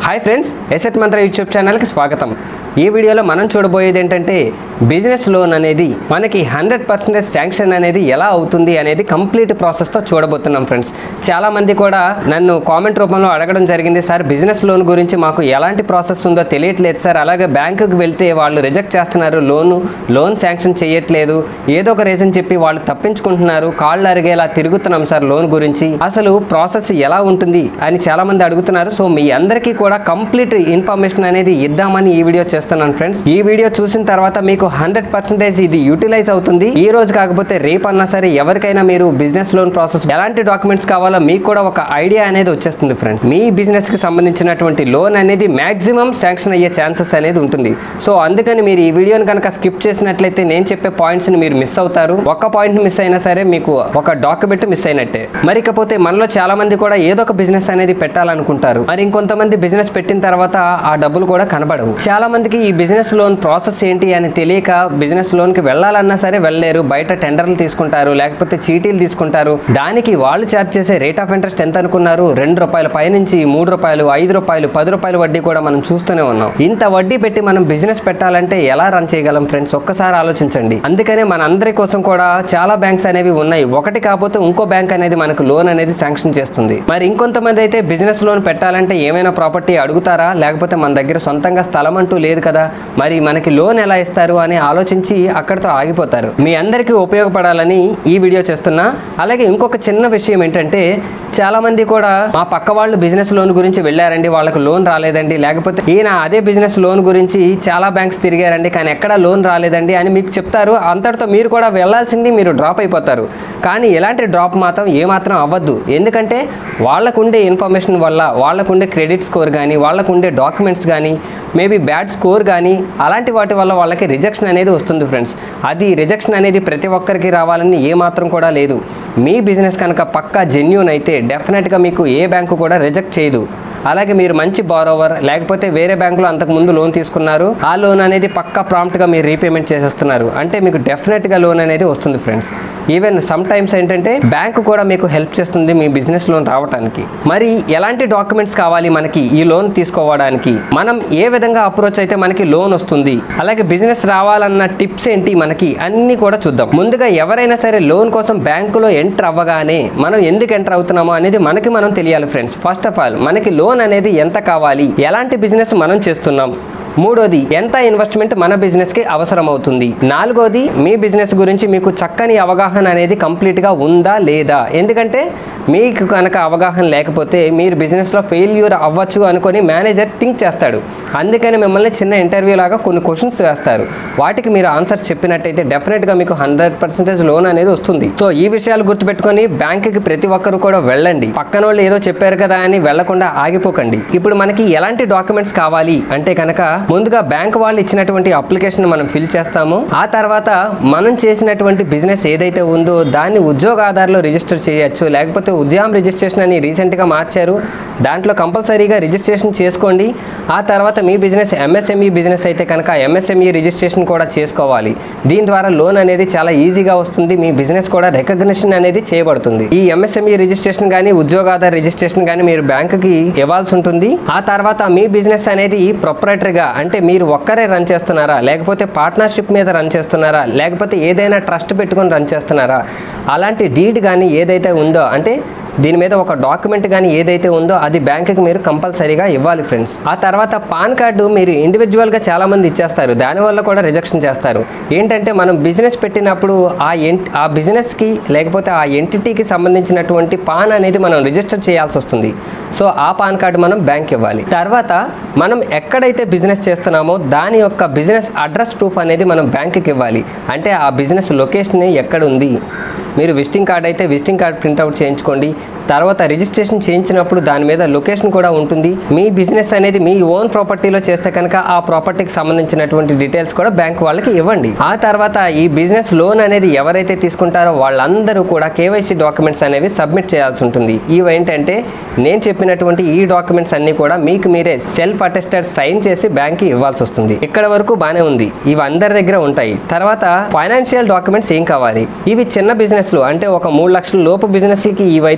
hi friends Asset Mantra YouTube ఛానల్కి స్వాగతం ఈ వీడియోలో మనం చూడబోయేది ఏంటంటే బిజినెస్ లోన్ అనేది మనకి హండ్రెడ్ పర్సెంటేజ్ శాంక్షన్ అనేది ఎలా అవుతుంది అనేది కంప్లీట్ ప్రాసెస్తో చూడబోతున్నాం ఫ్రెండ్స్ చాలామంది కూడా నన్ను కామెంట్ రూపంలో అడగడం జరిగింది సార్ బిజినెస్ లోన్ గురించి మాకు ఎలాంటి ప్రాసెస్ ఉందో తెలియట్లేదు సార్ అలాగే బ్యాంకుకి వెళ్తే వాళ్ళు రిజెక్ట్ చేస్తున్నారు లోను లోన్ శాంక్షన్ చేయట్లేదు ఏదో ఒక రీజన్ చెప్పి వాళ్ళు తప్పించుకుంటున్నారు కాళ్ళు అరిగేలా తిరుగుతున్నాం సార్ లోన్ గురించి అసలు ప్రాసెస్ ఎలా ఉంటుంది అని చాలా మంది అడుగుతున్నారు సో మీ అందరికీ కూడా కంప్లీట్ ఇన్ఫర్మేషన్ అనేది ఇద్దామని ఈ వీడియో చేస్తున్నాను ఫ్రెండ్స్ ఈ వీడియో చూసిన తర్వాత మీకు హండ్రెడ్ పర్సెంటేజ్ ఇది యూటిలైజ్ అవుతుంది ఈ రోజు కాకపోతే రేపు అన్నా సరే ఎవరికైనా మీరు బిజినెస్ లోన్ ప్రాసెస్ ఎలాంటి డాక్యుమెంట్స్ కావాలో మీకు కూడా ఒక ఐడియా అనేది వచ్చేస్తుంది ఫ్రెండ్స్ మీ బిజినెస్ కి సంబంధించినటువంటి లోన్ అనేది మాక్సిమం శాంక్షన్ అయ్యే ఛాన్సెస్ అనేది ఉంటుంది సో అందుకని మీరు ఈ వీడియోని కనుక స్కిప్ చేసినట్లయితే నేను చెప్పే పాయింట్స్ ని మీరు మిస్ అవుతారు ఒక్క పాయింట్ మిస్ అయినా సరే మీకు ఒక డాక్యుమెంట్ మిస్ అయినట్టే మరి ఇకపోతే మనలో చాలా మంది కూడా ఏదో ఒక బిజినెస్ అనేది పెట్టాలనుకుంటారు మరి ఇంకొంతమంది బిజినెస్ పెట్టిన తర్వాత ఆ డబ్బులు కూడా కనబడవు చాలా మందికి ఈ బిజినెస్ లోన్ ప్రాసెస్ ఏంటి అని తెలియక బిజినెస్ లోన్ కి వెళ్ళాలన్నా సరే వెళ్ళలేరు బయట టెండర్లు తీసుకుంటారు లేకపోతే చీటీలు తీసుకుంటారు దానికి వాళ్ళు చార్జ్ చేసే రేట్ ఆఫ్ ఇంట్రెస్ట్ ఎంత అనుకున్నారు రెండు రూపాయల పైనుంచి మూడు రూపాయలు ఐదు రూపాయలు పది రూపాయల వడ్డీ కూడా మనం చూస్తూనే ఉన్నాం ఇంత వడ్డీ పెట్టి మనం బిజినెస్ పెట్టాలంటే ఎలా రన్ చేయగలం ఫ్రెండ్స్ ఒక్కసారి ఆలోచించండి అందుకనే మన అందరి కోసం కూడా చాలా బ్యాంక్స్ అనేవి ఉన్నాయి ఒకటి కాకపోతే ఇంకో బ్యాంక్ అనేది మనకు లోన్ అనేది శాంక్షన్ చేస్తుంది మరి ఇంకొంతమంది అయితే బిజినెస్ లోన్ పెట్టాలంటే ఏమైనా ప్రాపర్టీ అడుగుతారా లేకపోతే మన దగ్గర సొంతంగా స్థలం అంటూ లేదు కదా మరి మనకి లోన్ ఎలా ఇస్తారు అని ఆలోచించి అక్కడితో ఆగిపోతారు మీ అందరికీ ఉపయోగపడాలని ఈ వీడియో చేస్తున్నా అలాగే ఇంకొక చిన్న విషయం ఏంటంటే చాలా మంది కూడా మా పక్క వాళ్ళు బిజినెస్ లోన్ గురించి వెళ్ళారండి వాళ్ళకు లోన్ రాలేదండి లేకపోతే ఈయన అదే బిజినెస్ లోన్ గురించి చాలా బ్యాంక్స్ తిరిగారండి కానీ ఎక్కడా లోన్ రాలేదండి అని మీకు చెప్తారు అంతటితో మీరు కూడా వెళ్ళాల్సింది మీరు డ్రాప్ అయిపోతారు కానీ ఇలాంటి డ్రాప్ మాత్రం ఏమాత్రం అవ్వద్దు ఎందుకంటే వాళ్ళకుండే ఇన్ఫర్మేషన్ వల్ల వాళ్ళకుండే క్రెడిట్ స్కోర్ కానీ వాళ్ళకుండే డాక్యుమెంట్స్ కానీ మేబీ బ్యాడ్ స్కోర్ కానీ అలాంటి వాటి వల్ల వాళ్ళకి రిజెక్షన్ అనేది వస్తుంది ఫ్రెండ్స్ అది రిజెక్షన్ అనేది ప్రతి ఒక్కరికి రావాలని ఏమాత్రం కూడా లేదు మీ బిజినెస్ కనుక పక్కా జెన్యున్ అయితే డెఫినెట్గా మీకు ఏ బ్యాంకు కూడా రిజెక్ట్ చేయదు అలాగే మీరు మంచి బారోవర్ లేకపోతే వేరే బ్యాంకులో అంతకు ముందు లోన్ తీసుకున్నారు ఆ లోన్ అనేది పక్కా ప్రాంప్ట్గా మీరు రీపేమెంట్ చేసేస్తున్నారు అంటే మీకు డెఫినెట్గా లోన్ అనేది వస్తుంది ఫ్రెండ్స్ ఈవెన్ సమ్ టైమ్స్ ఏంటంటే బ్యాంకు కూడా మీకు హెల్ప్ చేస్తుంది మీ బిజినెస్ లోన్ రావడానికి మరి ఎలాంటి డాక్యుమెంట్స్ కావాలి మనకి ఈ లోన్ తీసుకోవడానికి మనం ఏ విధంగా అప్రోచ్ అయితే మనకి లోన్ వస్తుంది అలాగే బిజినెస్ రావాలన్న టిప్స్ ఏంటి మనకి అన్ని కూడా చూద్దాం ముందుగా ఎవరైనా సరే లోన్ కోసం బ్యాంకులో ఎంటర్ అవ్వగానే మనం ఎందుకు ఎంటర్ అవుతున్నామో అనేది మనకి మనం తెలియాలి ఫ్రెండ్స్ ఫస్ట్ ఆఫ్ ఆల్ మనకి లోన్ అనేది ఎంత కావాలి ఎలాంటి బిజినెస్ మనం చేస్తున్నాం మూడోది ఎంత ఇన్వెస్ట్మెంట్ మన బిజినెస్ కి అవసరం అవుతుంది నాలుగోది మీ బిజినెస్ గురించి మీకు చక్కని అవగాహన అనేది కంప్లీట్ గా ఉందా లేదా ఎందుకంటే మీకు కనుక అవగాహన లేకపోతే మీరు బిజినెస్ లో ఫెయిల్యూర్ అవ్వచ్చు అనుకొని మేనేజర్ థింక్ చేస్తాడు అందుకని మిమ్మల్ని చిన్న ఇంటర్వ్యూ లాగా కొన్ని క్వశ్చన్స్ వేస్తారు వాటికి మీరు ఆన్సర్ చెప్పినట్టయితే డెఫినెట్ గా మీకు హండ్రెడ్ పర్సెంటేజ్ లోన్ అనేది వస్తుంది సో ఈ విషయాలు గుర్తుపెట్టుకొని బ్యాంకుకి ప్రతి ఒక్కరు కూడా వెళ్ళండి పక్కన వాళ్ళు ఏదో చెప్పారు కదా అని వెళ్లకుండా ఆగిపోకండి ఇప్పుడు మనకి ఎలాంటి డాక్యుమెంట్స్ కావాలి అంటే కనుక ముందుగా బ్యాంక్ వాళ్ళు ఇచ్చినటువంటి అప్లికేషన్ మనం ఫిల్ చేస్తాము ఆ తర్వాత మనం చేసినటువంటి బిజినెస్ ఏదైతే ఉందో దాన్ని ఉద్యోగ ఆధార్లో రిజిస్టర్ చేయొచ్చు లేకపోతే ఉద్యమం రిజిస్ట్రేషన్ అని రీసెంట్గా మార్చారు దాంట్లో కంపల్సరీగా రిజిస్ట్రేషన్ చేసుకోండి ఆ తర్వాత మీ బిజినెస్ ఎంఎస్ఎంఈ బిజినెస్ అయితే కనుక ఎంఎస్ఎంఈ రిజిస్ట్రేషన్ కూడా చేసుకోవాలి దీని ద్వారా లోన్ అనేది చాలా ఈజీగా వస్తుంది మీ బిజినెస్ కూడా రికగ్నిషన్ అనేది చేయబడుతుంది ఈ ఎంఎస్ఎంఈ రిజిస్ట్రేషన్ కానీ ఉద్యోగాధార రిజిస్ట్రేషన్ కానీ మీరు బ్యాంకుకి ఇవ్వాల్సి ఉంటుంది ఆ తర్వాత మీ బిజినెస్ అనేది ప్రొపరేటరీగా అంటే మీరు ఒక్కరే రన్ చేస్తున్నారా లేకపోతే పార్ట్నర్షిప్ మీద రన్ చేస్తున్నారా లేకపోతే ఏదైనా ట్రస్ట్ పెట్టుకొని రన్ చేస్తున్నారా అలాంటి డీడ్ కానీ ఏదైతే ఉందో అంటే దీని మీద ఒక డాక్యుమెంట్ కానీ ఏదైతే ఉందో అది బ్యాంకుకి మీరు కంపల్సరీగా ఇవ్వాలి ఫ్రెండ్స్ ఆ తర్వాత పాన్ కార్డు మీరు ఇండివిజువల్గా చాలా మంది ఇచ్చేస్తారు దానివల్ల కూడా రిజెక్షన్ చేస్తారు ఏంటంటే మనం బిజినెస్ పెట్టినప్పుడు ఆ ఎన్ ఆ బిజినెస్కి లేకపోతే ఆ ఎంటిటీకి సంబంధించినటువంటి పాన్ అనేది మనం రిజిస్టర్ చేయాల్సి వస్తుంది సో ఆ పాన్ కార్డు మనం బ్యాంక్ ఇవ్వాలి తర్వాత మనం ఎక్కడైతే బిజినెస్ చేస్తున్నామో దాని యొక్క బిజినెస్ అడ్రస్ ప్రూఫ్ అనేది మనం బ్యాంకుకి ఇవ్వాలి అంటే ఆ బిజినెస్ లొకేషన్ ఎక్కడ ఉంది మీరు విజిటింగ్ కార్డ్ అయితే విజిటింగ్ కార్డ్ ప్రింట్అవుట్ చేయించుకోండి తర్వాత రిజిస్ట్రేషన్ చేయించినప్పుడు దాని మీద లొకేషన్ కూడా ఉంటుంది మీ బిజినెస్ అనేది మీ ఓన్ ప్రాపర్టీలో చేస్తే కనుక ఆ ప్రాపర్టీకి సంబంధించినటువంటి డీటెయిల్స్ కూడా బ్యాంక్ వాళ్ళకి ఇవ్వండి ఆ తర్వాత ఈ బిజినెస్ లోన్ అనేది ఎవరైతే తీసుకుంటారో వాళ్ళందరూ కూడా కేవైసీ డాక్యుమెంట్స్ అనేవి సబ్మిట్ చేయాల్సి ఉంటుంది ఇవి ఏంటంటే నేను చెప్పినటువంటి ఈ డాక్యుమెంట్స్ అన్ని కూడా మీకు మీరే సెల్ఫ్ అటెస్టెడ్ సైన్ చేసి బ్యాంక్కి ఇవ్వాల్సి వస్తుంది ఇక్కడ వరకు బాగానే ఉంది ఇవి అందరి దగ్గర ఉంటాయి తర్వాత ఫైనాన్షియల్ డాక్యుమెంట్స్ ఏం కావాలి ఇవి చిన్న బిజినెస్లు అంటే ఒక మూడు లక్షల లోపు బిజినెస్లకి ఇవైతే అవసరం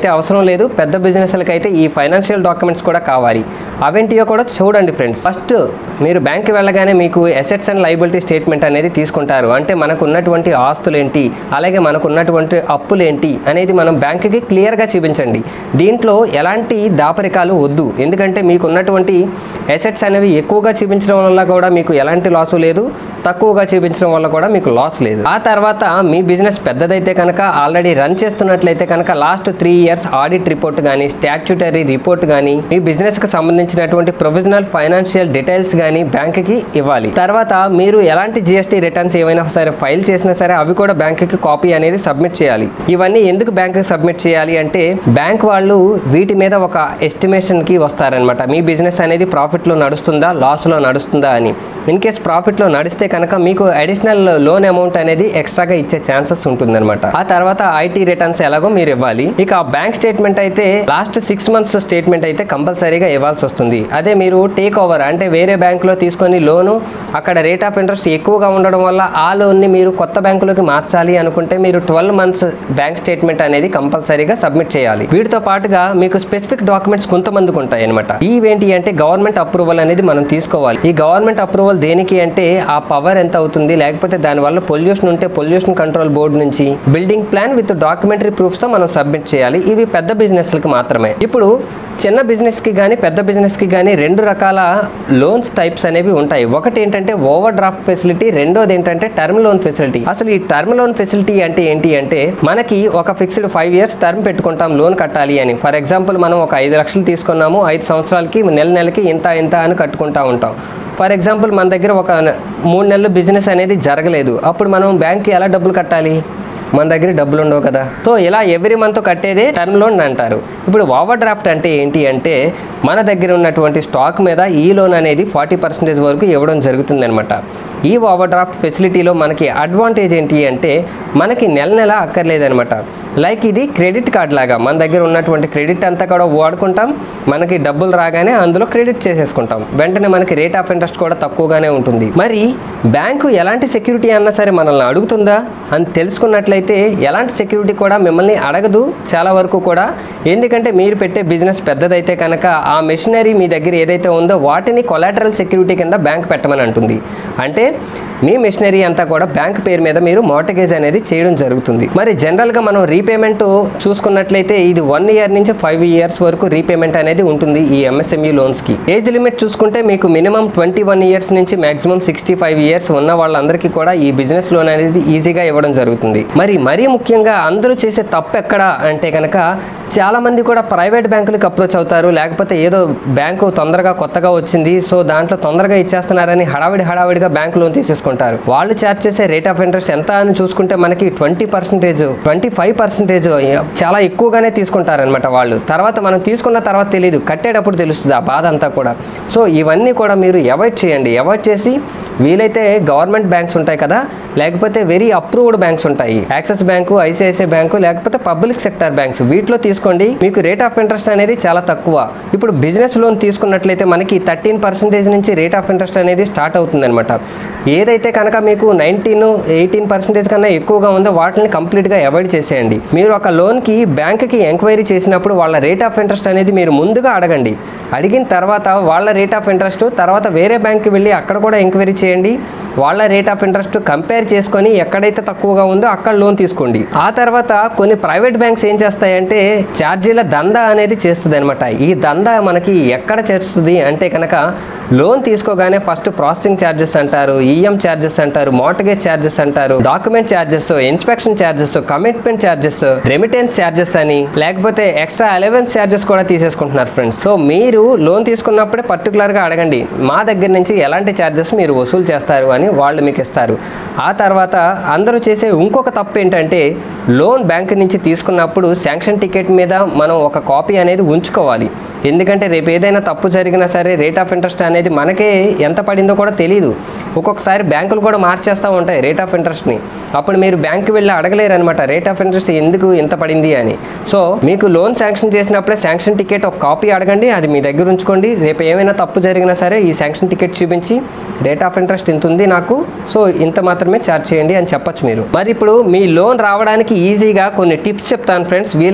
అవసరం లేదు పెద్ద బిజినెస్లకు అయితే ఈ ఫైనాన్షియల్ డాక్యుమెంట్స్ కూడా కావాలి అవేంటియో కూడా చూడండి ఫ్రెండ్స్ ఫస్ట్ మీరు బ్యాంక్కి వెళ్ళగానే మీకు అసెట్స్ అండ్ లైబిలిటీ స్టేట్మెంట్ అనేది తీసుకుంటారు అంటే మనకు ఉన్నటువంటి ఆస్తులు ఏంటి అలాగే మనకు ఉన్నటువంటి అప్పులు ఏంటి అనేది మనం బ్యాంకుకి క్లియర్గా చూపించండి దీంట్లో ఎలాంటి దాపరికాలు వద్దు ఎందుకంటే మీకు ఉన్నటువంటి అసెట్స్ అనేవి ఎక్కువగా చూపించడం వల్ల కూడా మీకు ఎలాంటి లాసు లేదు తక్కువగా చూపించడం వల్ల కూడా మీకు లాస్ లేదు ఆ తర్వాత మీ బిజినెస్ పెద్దదైతే కనుక ఆల్రెడీ రన్ చేస్తున్నట్లయితే కనుక last three years audit report కానీ స్టాచ్యుటరీ రిపోర్ట్ కానీ మీ బిజినెస్ కి సంబంధించినటువంటి ప్రొవిజనల్ ఫైనాన్షియల్ డీటెయిల్స్ కానీ బ్యాంక్కి ఇవ్వాలి తర్వాత మీరు ఎలాంటి జిఎస్టీ రిటర్న్స్ ఏమైనా సరే ఫైల్ చేసినా సరే అవి కూడా బ్యాంక్కి కాపీ అనేది సబ్మిట్ చేయాలి ఇవన్నీ ఎందుకు బ్యాంక్కి సబ్మిట్ చేయాలి అంటే బ్యాంక్ వాళ్ళు వీటి మీద ఒక ఎస్టిమేషన్ కి వస్తారనమాట మీ బిజినెస్ అనేది ప్రాఫిట్ లో నడుస్తుందా లాస్ లో నడుస్తుందా అని ఇన్ కేస్ ప్రాఫిట్ లో నడిస్తే కనుక మీకు అడిషనల్ లోన్ అమౌంట్ అనేది ఎక్స్ట్రాగా ఇచ్చే ఛాన్సెస్ ఉంటుందన్నమాట ఆ తర్వాత ఐటీ రిటర్న్స్ ఎలాగో మీరు ఇవ్వాలి ఇక బ్యాంక్ స్టేట్మెంట్ అయితే లాస్ట్ సిక్స్ మంత్స్ స్టేట్మెంట్ అయితే కంపల్సరీగా ఇవ్వాల్సి వస్తుంది అదే మీరు టేక్ ఓవర్ అంటే వేరే బ్యాంక్ లో తీసుకొని లోను అక్కడ రేట్ ఆఫ్ ఇంట్రెస్ట్ ఎక్కువగా ఉండడం వల్ల ఆ లోన్ ని మీరు కొత్త బ్యాంకులోకి మార్చాలి అనుకుంటే మీరు ట్వెల్వ్ మంత్స్ బ్యాంక్ స్టేట్మెంట్ అనేది కంపల్సరీగా సబ్మిట్ చేయాలి వీటితో పాటుగా మీకు స్పెసిఫిక్ డాక్యుమెంట్స్ కొంతమందికి ఉంటాయి అనమాట ఇవేంటి అంటే గవర్నమెంట్ అప్రూవల్ అనేది మనం తీసుకోవాలి ఈ గవర్నమెంట్ అప్రూవల్ దేనికి అంటే ఆ పవర్ ఎంత అవుతుంది లేకపోతే దానివల్ల పొల్యూషన్ ఉంటే పొల్యూషన్ కంట్రోల్ బోర్డు నుంచి building plan with documentary proofs తో మనం సబ్మిట్ చేయాలి ఇవి పెద్ద బిజినెస్లకు మాత్రమే ఇప్పుడు చిన్న బిజినెస్కి కానీ పెద్ద బిజినెస్కి కానీ రెండు రకాల లోన్స్ టైప్స్ అనేవి ఉంటాయి ఒకటి ఏంటంటే ఓవర్ డ్రాఫ్ట్ ఫెసిలిటీ రెండోది ఏంటంటే టర్మ్ లోన్ ఫెసిలిటీ అసలు ఈ టర్మ్ లోన్ ఫెసిలిటీ అంటే ఏంటి అంటే మనకి ఒక ఫిక్స్డ్ ఫైవ్ ఇయర్స్ టర్మ్ పెట్టుకుంటాం లోన్ కట్టాలి అని ఫర్ ఎగ్జాంపుల్ మనం ఒక ఐదు లక్షలు తీసుకున్నాము ఐదు సంవత్సరాలకి నెల నెలకి ఇంత ఇంత అని కట్టుకుంటా ఉంటాం ఫర్ ఎగ్జాంపుల్ మన దగ్గర ఒక మూడు నెలలు బిజినెస్ అనేది జరగలేదు అప్పుడు మనం బ్యాంక్కి ఎలా డబ్బులు కట్టాలి మన దగ్గర డబ్బులు ఉండవు కదా సో ఇలా ఎవ్రీ మంత్ కట్టేదే టర్మ్ లోన్ అంటారు ఇప్పుడు ఓవర్ డ్రాఫ్ట్ అంటే ఏంటి అంటే మన దగ్గర ఉన్నటువంటి స్టాక్ మీద ఈ లోన్ అనేది ఫార్టీ పర్సెంటేజ్ వరకు ఇవ్వడం జరుగుతుందన్నమాట ఈ ఓవర్ డ్రాఫ్ట్ ఫెసిలిటీలో మనకి అడ్వాంటేజ్ ఏంటి అంటే మనకి నెల నెల అక్కర్లేదనమాట లైక్ ఇది క్రెడిట్ కార్డ్ లాగా మన దగ్గర ఉన్నటువంటి క్రెడిట్ అంతా కూడా వాడుకుంటాం మనకి డబ్బులు రాగానే అందులో క్రెడిట్ చేసేసుకుంటాం వెంటనే మనకి రేట్ ఆఫ్ ఇంట్రెస్ట్ కూడా తక్కువగానే ఉంటుంది మరి బ్యాంకు ఎలాంటి సెక్యూరిటీ అన్నా సరే మనల్ని అడుగుతుందా అని తెలుసుకున్నట్లయితే ఎలాంటి సెక్యూరిటీ కూడా మిమ్మల్ని అడగదు చాలా వరకు కూడా ఎందుకంటే మీరు పెట్టే బిజినెస్ పెద్దదైతే కనుక ఆ మెషినరీ మీ దగ్గర ఏదైతే ఉందో వాటిని కొలాటరల్ సెక్యూరిటీ కింద బ్యాంక్ పెట్టమని అంటుంది అంటే మీ మెషినరీ అంతా కూడా బ్యాంక్ పేరు మీద మీరు మోటగేజ్ అనేది చేయడం జరుగుతుంది మరి జనరల్గా మనం రీపేమెంట్ చూసుకున్నట్లయితే ఇది వన్ ఇయర్ నుంచి ఫైవ్ ఇయర్స్ వరకు రీపేమెంట్ అనేది ఉంటుంది ఈ ఎంఎస్ఎంఈ లోన్స్కి ఏజ్ లిమిట్ చూసుకుంటే మీకు మినిమం ట్వంటీ వన్ ఇయర్స్ నుంచి మాక్సిమం సిక్స్టీ ఫైవ్ ఇయర్స్ ఉన్న వాళ్ళందరికీ కూడా ఈ బిజినెస్ లోన్ అనేది ఈజీగా ఇవ్వడం జరుగుతుంది మరి మరీ ముఖ్యంగా అందరూ చేసే తప్పు ఎక్కడ అంటే కనుక చాలా మంది కూడా ప్రైవేట్ బ్యాంకులకు అప్రోచ్ అవుతారు లేకపోతే ఏదో బ్యాంకు తొందరగా కొత్తగా వచ్చింది సో దాంట్లో తొందరగా ఇచ్చేస్తున్నారని హడావిడి హడావిడిగా బ్యాంక్ లోన్ తీసేసుకుంటారు వాళ్ళు చార్జ్ చేసే రేట్ ఆఫ్ ఇంట్రెస్ట్ ఎంత అని చూసుకుంటే మనకి twenty percentage twenty five percentage చాలా ఎక్కువగానే తీసుకుంటారనమాట వాళ్ళు తర్వాత మనం తీసుకున్న తర్వాత తెలియదు కట్టేటప్పుడు తెలుస్తుంది ఆ బాధ అంతా కూడా సో ఇవన్నీ కూడా మీరు అవాయిడ్ చేయండి అవాయిడ్ చేసి వీలైతే గవర్నమెంట్ బ్యాంక్స్ ఉంటాయి కదా లేకపోతే వెరీ అప్రూవ్డ్ బ్యాంక్స్ ఉంటాయి యాక్సిస్ బ్యాంకు ఐసిఐసిఐ బ్యాంకు లేకపోతే పబ్లిక్ సెక్టర్ బ్యాంక్స్ వీటిలో తీసుకోండి మీకు రేట్ ఆఫ్ ఇంట్రెస్ట్ అనేది చాలా తక్కువ ఇప్పుడు బిజినెస్ లోన్ తీసుకున్నట్లయితే మనకి థర్టీన్ పర్సెంటేజ్ నుంచి రేట్ ఆఫ్ ఇంట్రెస్ట్ అనేది స్టార్ట్ అవుతుంది అనమాట ఏదైతే కనుక మీకు నైన్టీన్ ఎయిటీన్ పర్సెంటేజ్ కన్నా ఎక్కువగా ఉందో వాటిని కంప్లీట్గా అవాయిడ్ చేసేయండి మీరు ఒక లోన్కి బ్యాంక్కి ఎంక్వైరీ చేసినప్పుడు వాళ్ళ రేట్ ఆఫ్ ఇంట్రెస్ట్ అనేది మీరు ముందుగా అడగండి అడిగిన తర్వాత వాళ్ళ రేట్ ఆఫ్ ఇంట్రెస్ట్ తర్వాత వేరే బ్యాంక్కి వెళ్ళి అక్కడ కూడా ఎంక్వైరీ చేయండి వాళ్ళ రేట్ ఆఫ్ ఇంట్రెస్ట్ కంపేర్ చేసుకొని ఎక్కడైతే తక్కువగా ఉందో అక్కడ లోన్ తీసుకోండి ఆ తర్వాత కొన్ని ప్రైవేట్ బ్యాంక్స్ ఏం చేస్తాయంటే ఛార్జీల దందా అనేది చేస్తుంది అనమాట ఈ దందా మనకి ఎక్కడ చేస్తుంది అంటే కనుక లోన్ తీసుకోగానే ఫస్ట్ ప్రాసెసింగ్ ఛార్జెస్ అంటారు ఈఎం ఛార్జెస్ అంటారు మోటగేజ్ ఛార్జెస్ అంటారు document charges inspection charges commitment charges remittance charges అని లేకపోతే ఎక్స్ట్రా అలవెన్స్ ఛార్జెస్ కూడా తీసేసుకుంటున్నారు ఫ్రెండ్స్ సో మీరు లోన్ తీసుకున్నప్పుడే పర్టికులర్గా అడగండి మా దగ్గర నుంచి ఎలాంటి ఛార్జెస్ మీరు వసూలు చేస్తారు అని వాళ్ళు మీకు ఇస్తారు ఆ తర్వాత అందరూ చేసే ఇంకొక తప్పు ఏంటంటే లోన్ బ్యాంక్ నుంచి తీసుకున్నప్పుడు శాంక్షన్ టికెట్ మీద మనం ఒక కాపీ అనేది ఉంచుకోవాలి ఎందుకంటే రేపు ఏదైనా తప్పు జరిగినా సరే రేట్ ఆఫ్ ఇంట్రెస్ట్ అనేది మనకే ఎంత పడిందో కూడా తెలియదు ఒక్కొక్కసారి బ్యాంకులు కూడా మార్చేస్తూ ఉంటాయి రేట్ ఆఫ్ ఇంట్రెస్ట్ని అప్పుడు మీరు బ్యాంక్కి వెళ్ళి అడగలేరు అనమాట రేట్ ఆఫ్ ఇంట్రెస్ట్ ఎందుకు ఇంత పడింది అని సో మీకు లోన్ శాంక్షన్ చేసినప్పుడే శాంక్షన్ టికెట్ ఒక కాపీ అడగండి అది మీ దగ్గర ఉంచుకోండి రేపు ఏమైనా తప్పు జరిగినా సరే ఈ శాంక్షన్ టికెట్ చూపించి రేట్ ఆఫ్ ఇంట్రెస్ట్ ఇంత ఉంది నాకు సో ఇంత మాత్రమే ఛార్జ్ చేయండి అని చెప్పొచ్చు మీరు మరి ఇప్పుడు మీ లోన్ రావడానికి ఈజీగా కొన్ని టిప్స్ చెప్తాను ఫ్రెండ్స్ వీలైతే కనుక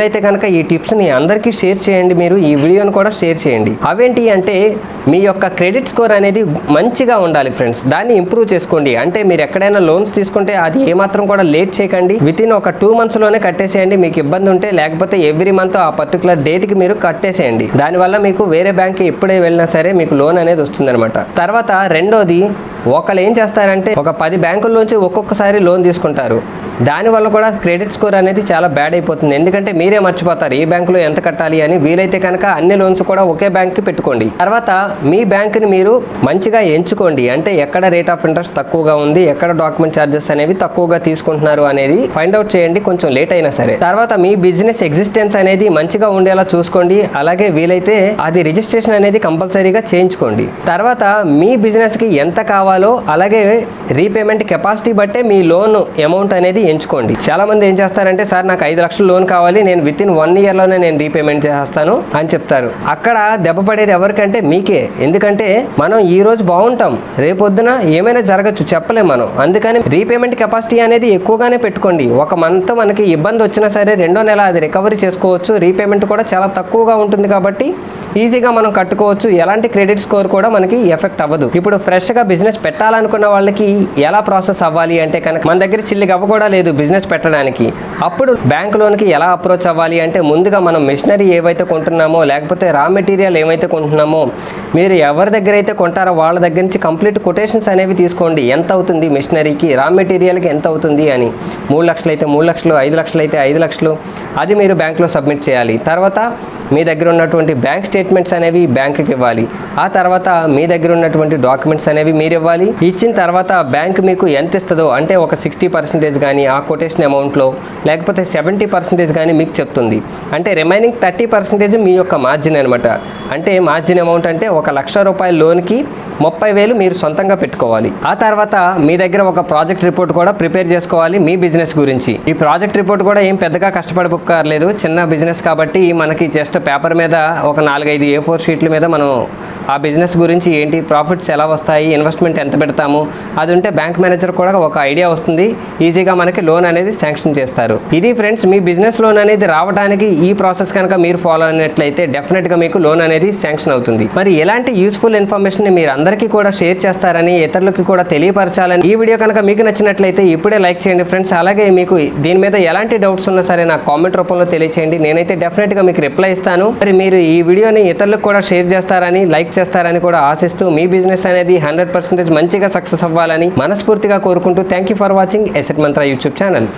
ఈ టిప్స్ని అందరికీ షేర్ చేయండి మీరు ఈ వీడియోని కూడా షేర్ చేయండి అవేంటి అంటే మీ యొక్క క్రెడిట్ స్కోర్ అనేది మంచిగా ఉండాలి ఫ్రెండ్స్ దాన్ని ఇంప్రూవ్ చేసుకోండి అంటే మీరు ఎక్కడైనా లోన్స్ తీసుకుంటే అది ఏమాత్రం కూడా లేట్ చేయకండి విత్ ఇన్ ఒక టూ మంత్స్లోనే కట్టేసేయండి మీకు ఇబ్బంది ఉంటే లేకపోతే ఎవ్రీ మంత్ ఆ పర్టికులర్ డేట్కి మీరు కట్టేసేయండి దానివల్ల మీకు వేరే బ్యాంక్కి ఎప్పుడే వెళ్ళినా సరే మీకు లోన్ అనేది వస్తుందన్నమాట తర్వాత రెండోది ఒకళ్ళు ఏం చేస్తారంటే ఒక పది బ్యాంకుల్లోంచి ఒక్కొక్కసారి లోన్ తీసుకుంటారు దానివల్ల కూడా క్రెడిట్ స్కోర్ అనేది చాలా బ్యాడ్ అయిపోతుంది ఎందుకంటే మీరే మర్చిపోతారు ఏ బ్యాంకులో ఎంత కట్టాలి అని వీలైతే కనుక అన్ని లోన్స్ కూడా ఒకే బ్యాంక్కి పెట్టుకోండి తర్వాత మీ బ్యాంకుని మీరు మంచిగా ఎంచుకోండి అంటే ఎక్కడ రేట్ ఆఫ్ ఇంట్రెస్ట్ తక్కువగా ఉంది ఎక్కడ డాక్యుమెంట్ ఛార్జెస్ అనేవి తక్కువగా తీసుకుంటున్నారు అనేది ఫైండ్ అవుట్ చేయండి కొంచెం లేట్ అయినా సరే తర్వాత మీ బిజినెస్ ఎగ్జిస్టెన్స్ అనేది మంచిగా ఉండేలా చూసుకోండి అలాగే వీలైతే అది రిజిస్ట్రేషన్ అనేది కంపల్సరీగా చేయించుకోండి తర్వాత మీ బిజినెస్ కి ఎంత కావాలో అలాగే రీపేమెంట్ కెపాసిటీ బట్టే మీ లోన్ అమౌంట్ అనేది ఎంచుకోండి చాలా మంది ఏం చేస్తారంటే సార్ నాకు ఐదు లక్షలు లోన్ కావాలి నేను విత్ ఇన్ వన్ ఇయర్ లోనే నేను రీపేమెంట్ చేస్తాను అని చెప్తారు అక్కడ దెబ్బ పడేది ఎవరికంటే మీకే ఎందుకంటే మనం ఈ రోజు బాగుంటాం రేపొద్దున ఏమైనా జరగచ్చు చెప్పలేం మనం అందుకని రీపేమెంట్ కెపాసిటీ అనేది ఎక్కువగానే పెట్టుకోండి ఒక మంత్ మనకి ఇబ్బంది వచ్చినా సరే రెండో నెల అది రికవరీ చేసుకోవచ్చు రీపేమెంట్ కూడా చాలా తక్కువగా ఉంటుంది కాబట్టి ఈజీగా మనం కట్టుకోవచ్చు ఎలాంటి క్రెడిట్ స్కోర్ కూడా మనకి ఎఫెక్ట్ అవ్వదు ఇప్పుడు ఫ్రెష్గా బిజినెస్ పెట్టాలనుకున్న వాళ్ళకి ఎలా ప్రాసెస్ అవ్వాలి అంటే కనుక మన దగ్గర చిల్లి గవ్వ కూడా లేదు బిజినెస్ పెట్టడానికి అప్పుడు బ్యాంక్ లోన్కి ఎలా అప్రోచ్ అవ్వాలి అంటే ముందుగా మనం మిషనరీ ఏవైతే కొంటున్నామో లేకపోతే రా మెటీరియల్ ఏమైతే కొంటున్నామో మీరు ఎవరి దగ్గర అయితే కొంటారో వాళ్ళ దగ్గర నుంచి కంప్లీట్ కొటేషన్స్ అనేవి తీసుకోండి ఎంత అవుతుంది మిషనరీకి రా మెటీరియల్కి ఎంత అవుతుంది అని మూడు లక్షలు అయితే మూడు లక్షలు ఐదు లక్షలు అయితే ఐదు లక్షలు అది మీరు బ్యాంక్లో సబ్మిట్ చేయాలి తర్వాత మీ దగ్గర ఉన్నటువంటి బ్యాంక్ స్టేట్మెంట్స్ అనేవి బ్యాంకుకి ఇవ్వాలి ఆ తర్వాత మీ దగ్గర ఉన్నటువంటి డాక్యుమెంట్స్ అనేవి మీరు ఇవ్వాలి ఇచ్చిన తర్వాత బ్యాంక్ మీకు ఎంత ఇస్తుందో అంటే ఒక సిక్స్టీ పర్సెంటేజ్ కానీ ఆ కొటేషన్ అమౌంట్లో లేకపోతే సెవెంటీ పర్సెంటేజ్ కానీ మీకు చెప్తుంది అంటే రిమైనింగ్ థర్టీ పర్సెంటేజ్ మీ యొక్క మార్జిన్ అనమాట అంటే మార్జిన్ అమౌంట్ అంటే ఒక లక్ష రూపాయల లోన్కి ముప్పై వేలు మీరు సొంతంగా పెట్టుకోవాలి ఆ తర్వాత మీ దగ్గర ఒక ప్రాజెక్ట్ రిపోర్ట్ కూడా ప్రిపేర్ చేసుకోవాలి మీ బిజినెస్ గురించి ఈ ప్రాజెక్ట్ రిపోర్ట్ కూడా ఏం పెద్దగా కష్టపడక్కర్లేదు చిన్న బిజినెస్ కాబట్టి మనకి జస్ట్ పేపర్ మీద ఒక నాలుగైదు ఏ ఫోర్ షీట్ల మీద మనం ఆ బిజినెస్ గురించి ఏంటి ప్రాఫిట్స్ ఎలా వస్తాయి ఇన్వెస్ట్మెంట్ ఎంత పెడతాము అది ఉంటే బ్యాంక్ మేనేజర్ కూడా ఒక ఐడియా వస్తుంది ఈజీగా మనకి లోన్ అనేది శాంక్షన్ చేస్తారు ఇది ఫ్రెండ్స్ మీ బిజినెస్ లోన్ అనేది రావడానికి ఈ ప్రాసెస్ కనుక మీరు ఫాలో అయినట్లయితే డెఫినెట్గా మీకు లోన్ అనేది శాంక్షన్ అవుతుంది మరి ఎలాంటి యూస్ఫుల్ ఇన్ఫర్మేషన్ మీరు అందరికీ కూడా షేర్ చేస్తారని ఇతరులకి కూడా తెలియపరచాలని ఈ వీడియో కనుక మీకు నచ్చినట్లయితే ఇప్పుడే లైక్ చేయండి ఫ్రెండ్స్ అలాగే మీకు దీని మీద ఎలాంటి డౌట్స్ ఉన్నా సరే నాకు కామెంట్ రూపంలో తెలియచేయండి నేనైతే డెఫినెట్గా మీకు రిప్లై ఇస్తాను మరి మీరు ఈ వీడియోని ఇతరులకు కూడా షేర్ చేస్తారని లైక్ చేస్తారని కూడా ఆశిస్తూ మీ బిజినెస్ అనేది హండ్రెడ్ పర్సెంటేజ్ మంచిగా సక్సెస్ అవ్వాలని మనస్ఫూర్తిగా కోరుకుంటూ thank you for watching Asset Mantra YouTube channel